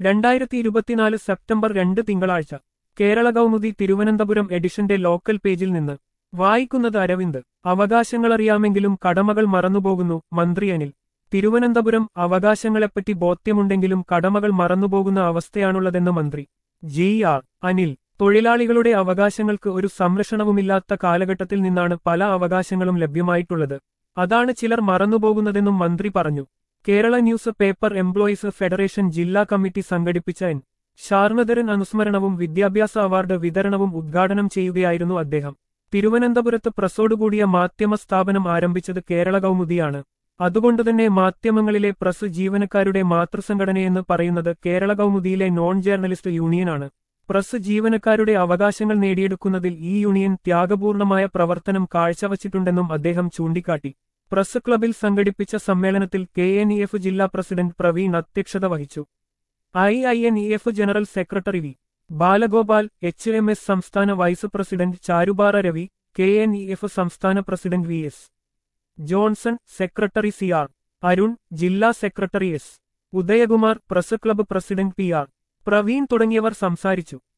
രണ്ടായിരത്തി ഇരുപത്തിനാല് സെപ്റ്റംബർ രണ്ട് തിങ്കളാഴ്ച കേരള കൗമുദി തിരുവനന്തപുരം എഡിഷന്റെ ലോക്കൽ പേജിൽ നിന്ന് വായിക്കുന്നത് അരവിന്ദ് അവകാശങ്ങളറിയാമെങ്കിലും കടമകൾ മറന്നുപോകുന്നു മന്ത്രി അനിൽ തിരുവനന്തപുരം അവകാശങ്ങളെപ്പറ്റി ബോധ്യമുണ്ടെങ്കിലും കടമകൾ മറന്നുപോകുന്ന അവസ്ഥയാണുള്ളതെന്ന് മന്ത്രി ജി ആർ അനിൽ തൊഴിലാളികളുടെ അവകാശങ്ങൾക്ക് ഒരു സംരക്ഷണവുമില്ലാത്ത കാലഘട്ടത്തിൽ നിന്നാണ് പല അവകാശങ്ങളും ലഭ്യമായിട്ടുള്ളത് അതാണ് ചിലർ മറന്നുപോകുന്നതെന്നും മന്ത്രി പറഞ്ഞു Kerala news paper employees federation ജില്ലാ കമ്മിറ്റി സംഘടിപ്പിച്ച എൻ ശാർണധരൻ അനുസ്മരണവും വിദ്യാഭ്യാസ അവാർഡ് വിതരണവും ഉദ്ഘാടനം ചെയ്യുകയായിരുന്നു അദ്ദേഹം തിരുവനന്തപുരത്ത് പ്രസോടുകൂടിയ മാധ്യമ സ്ഥാപനം ആരംഭിച്ചത് കേരള കൗമുദിയാണ് അതുകൊണ്ടുതന്നെ മാധ്യമങ്ങളിലെ പ്രസ് ജീവനക്കാരുടെ മാതൃസംഘടനയെന്ന് പറയുന്നത് കേരള കൗമുദിയിലെ നോൺ ജേർണലിസ്റ്റ് യൂണിയനാണ് പ്രസ് ജീവനക്കാരുടെ അവകാശങ്ങൾ നേടിയെടുക്കുന്നതിൽ ഈ യൂണിയൻ ത്യാഗപൂർണമായ പ്രവർത്തനം കാഴ്ചവച്ചിട്ടുണ്ടെന്നും അദ്ദേഹം ചൂണ്ടിക്കാട്ടി പ്രസ് ക്ലബിൽ സംഘടിപ്പിച്ച സമ്മേളനത്തിൽ കെ എൻ ഇ എഫ് ജില്ലാ പ്രസിഡന്റ് പ്രവീൺ അധ്യക്ഷത വഹിച്ചു I I N E F general secretary V Balagopal H M S സംസ്ഥാന vice president Charupara Ravi K N E F സംസ്ഥാന president V S Johnson secretary C R Arun ജില്ലാ secretary S Udayakumar press club president P R Praveen തുടങ്ങിയവർ സംസാരിച്ചു